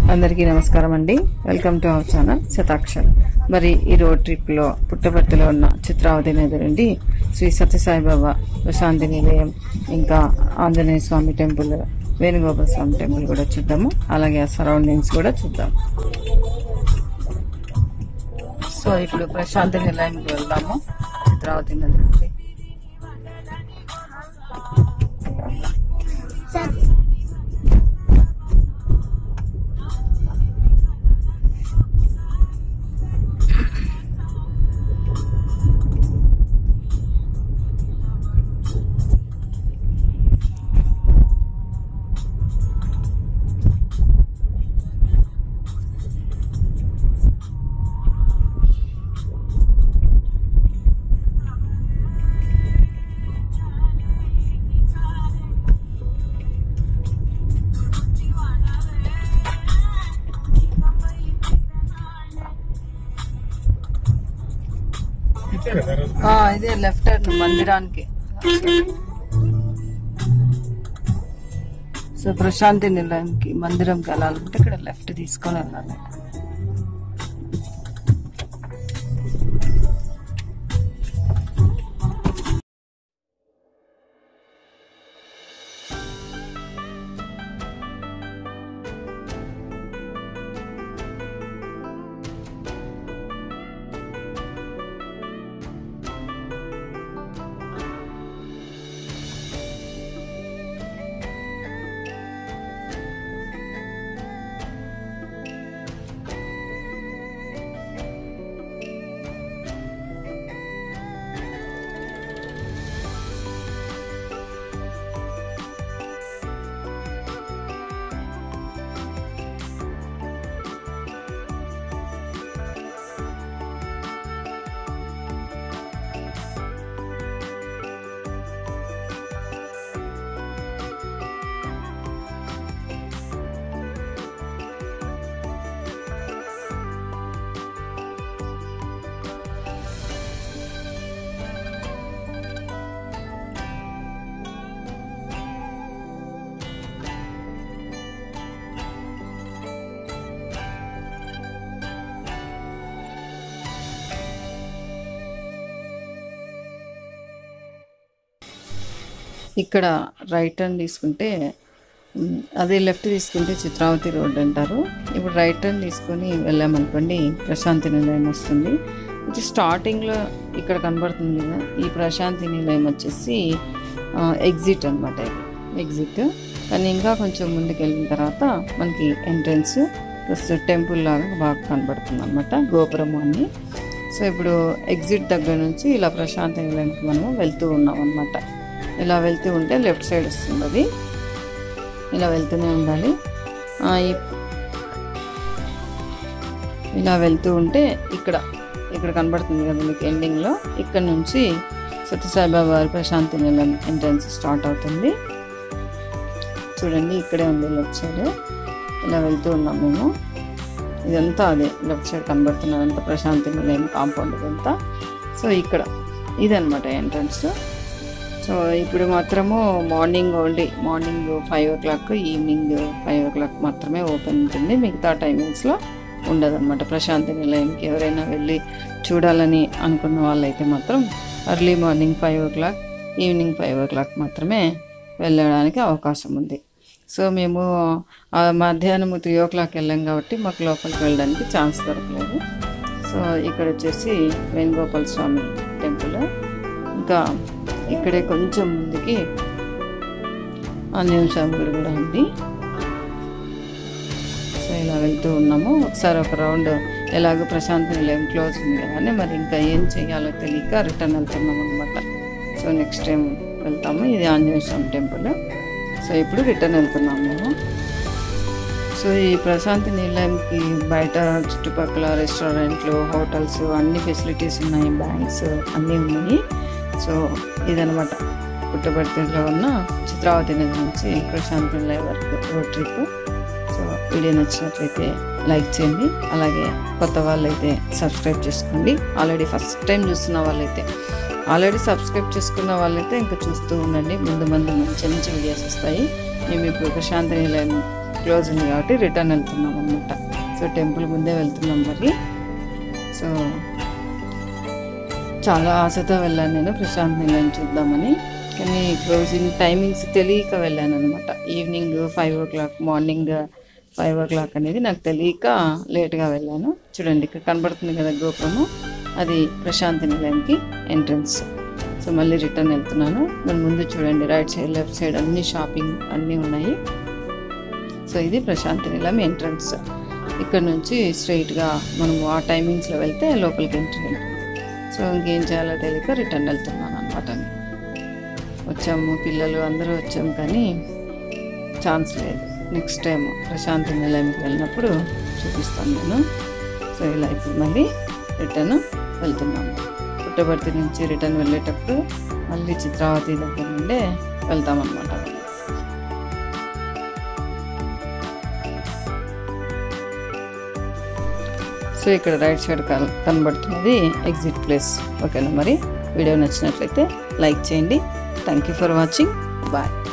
అందరికీ నమస్కారం అండి welcome to our channel Shatakshar మరి ఈ రోడ్ ట్రిప్ లో పుట్టపర్తిలో ఉన్న చిత్రావతి నది నుండి శ్రీ సత్యసాయిబాబా ప్రశాంతి నిలయం ఇంకా ఆంజనేయ స్వామి టెంపుల్ వేణుగోపాల స్వామి టెంపుల్ కూడా చూద్దాము అలాగే ఆ సరౌండింగ్స్ కూడా చూద్దాం సో ఇప్పుడు ప్రశాంతి నిలయంకి వెళ్దాము చిత్రావతి నది నుండి ఆ, ఇదే లెఫ్ట్ హ్యాండ్ మందిరానికి సో ప్రశాంతి నిలయంకి మందిరంకి వెళ్ళాలంటే ఇక్కడ లెఫ్ట్ తీసుకొని వెళ్ళాలి ఇక్కడ రైట్ టర్న్ తీసుకుంటే మ్, అదే లెఫ్ట్ తీసుకుంటే చిత్రావతి రోడ్ అంటారు ఇప్పుడు రైట్ టర్న్ తీసుకొని వెళ్ళామనుకోండి ప్రశాంతి నిలయం వస్తుంది ఇది స్టార్టింగ్లో ఇక్కడ కనబడుతుంది కదా ఈ ప్రశాంతి నిలయం వచ్చేసి ఎగ్జిట్ అనమాట ఇది ఎగ్జిట్ కానీ ఇంకా కొంచెం ముందుకు వెళ్ళిన తర్వాత మనకి ఎంట్రన్స్ ప్లస్ టెంపుల్ లాగా బాగా కనబడుతుంది అనమాట గోపురం అని సో ఇప్పుడు ఎగ్జిట్ దగ్గర నుంచి ఇలా ప్రశాంతి నిలయంకి మనము వెళ్తూ ఉన్నాం అనమాట ఇలా వెళ్తూ ఉంటే లెఫ్ట్ సైడ్ వస్తుంది అది ఇలా వెళ్తూనే ఉండాలి ఆ, ఈ- ఇలా వెళ్తూ ఉంటే ఇక్కడ ఇక్కడ కనబడుతుంది కదా మీకు ఎండింగ్లో ఇక్కడ నుంచి సత్యసాయిబాబా వారి ప్రశాంతి నిలయం ఎంట్రన్స్ స్టార్ట్ అవుతుంది చూడండి ఇక్కడే ఉంది లెఫ్ట్ సైడ్ ఇలా వెళ్తూ ఉన్నాం మేము ఇదంతా అదే లెఫ్ట్ సైడ్ కనబడుతున్నదంతా ప్రశాంతి నిలయం కాంపౌండ్ ఇదంతా సో ఇక్కడ ఇదనమాట ఎంట్రన్స్ సో ఇప్పుడు మాత్రము morning only morning five o'clock evening five o'clock మాత్రమే ఓపెన్ ఉంటుంది మిగతా టైమింగ్స్లో ఉండదన్నమాట ప్రశాంతి నిలయంకి ఎవరైనా వెళ్ళి చూడాలని అనుకున్న వాళ్ళైతే మాత్రం early morning five o'clock evening five o'clock మాత్రమే వెళ్ళడానికి అవకాశం ఉంది సో మేము ఆ మధ్యాహ్నం త్రీ ఓ క్లాక్ వెళ్ళాం కాబట్టి మాకు లోపలికి వెళ్ళడానికి ఛాన్స్ దొరకలేదు సో ఇక్కడ వచ్చేసి వేణుగోపాల స్వామి టెంపుల్ ఇంకా ఇక్కడే కొంచెం ముందుకి ఆంజనేయ స్వామి గుడి కూడా ఉంది సో ఇలా వెళ్తూ ఉన్నాము ఒకసారి ఒక రౌండ్ ఎలాగో ప్రశాంత్ నిలయం క్లోజ్ ఉంది కదా అని మరి ఇంకా ఏం చేయాలో తెలియక రిటర్న్ వెళ్తున్నాం అనమాట సో నెక్స్ట్ టైం వెళ్తాము ఇది ఆంజనేయ స్వామి టెంపుల్ సో ఇప్పుడు రిటర్న్ వెళ్తున్నాము మేము సో ఈ ప్రశాంతి నిలయంకి బయట చుట్టుపక్కల రెస్టారెంట్లు హోటల్స్ అన్ని ఫెసిలిటీస్ ఉన్నాయి బ్యాంక్స్ అన్నీ ఉన్నాయి సో ఇదనమాట పుట్టపర్తిలో ఉన్న చిత్రావతి నది నుంచి ప్రశాంతి నిలయం వరకు రోడ్ ట్రిప్ సో వీడియో నచ్చినట్లయితే లైక్ చేయండి అలాగే కొత్త వాళ్ళైతే సబ్స్క్రైబ్ చేసుకోండి ఆల్రెడీ ఫస్ట్ టైం చూస్తున్న వాళ్ళైతే ఆల్రెడీ సబ్స్క్రైబ్ చేసుకున్న వాళ్ళైతే ఇంకా చూస్తూ ఉండండి ముందు ముందు మంచి మంచి వీడియోస్ వస్తాయి మేము ఇప్పుడు ప్రశాంతి నిలయంకి క్లోజ్ ఉంది కాబట్టి రిటర్న్ వెళ్తున్నాం అనమాట సో టెంపుల్ ముందే వెళ్తున్నాం మరి సో చాలా ఆశతో వెళ్ళాను నేను ప్రశాంత్ నిలయం చూద్దామని కానీ క్లోజింగ్ టైమింగ్స్ తెలియక వెళ్ళాను అనమాట evening five o'clock morning five o'clock అనేది నాకు తెలియక లేట్గా వెళ్ళాను చూడండి ఇక్కడ కనబడుతుంది కదా గోపురము అది ప్రశాంతి నిలయంకి ఎంట్రన్స్ సో మళ్ళీ రిటర్న్ వెళ్తున్నాను దాని ముందు చూడండి రైట్ సైడ్ లెఫ్ట్ సైడ్ అన్ని షాపింగ్ అన్నీ ఉన్నాయి సో ఇది ప్రశాంతి నిలయం ఎంట్రన్స్ ఇక్కడ నుంచి స్ట్రైట్గా మనము ఆ టైమింగ్స్లో వెళ్తే లోపలికి ఎంట్రీ ఉంటుంది సో ఇంకేం చేయాలో తెలియక రిటర్న్ వెళ్తున్నాను అనమాట వచ్చాము పిల్లలు అందరూ వచ్చాము కానీ ఛాన్స్ లేదు నెక్స్ట్ టైం ప్రశాంతి నిలయంకి వెళ్ళినప్పుడు చూపిస్తాను నేను సో ఇలా ఇప్పుడు మళ్ళీ రిటర్న్ వెళ్తున్నాము పుట్టబర్తి నుంచి రిటర్న్ వెళ్ళేటప్పుడు మళ్ళీ చిత్రావతి దగ్గర నుండే వెళ్తామన్నమాట సో ఇక్కడ రైట్ సైడ్ కన- కనబడుతున్నది ఎగ్జిట్ ప్లేస్ ఓకేనా మరి వీడియో నచ్చినట్లయితే లైక్ చేయండి thank you for watching bye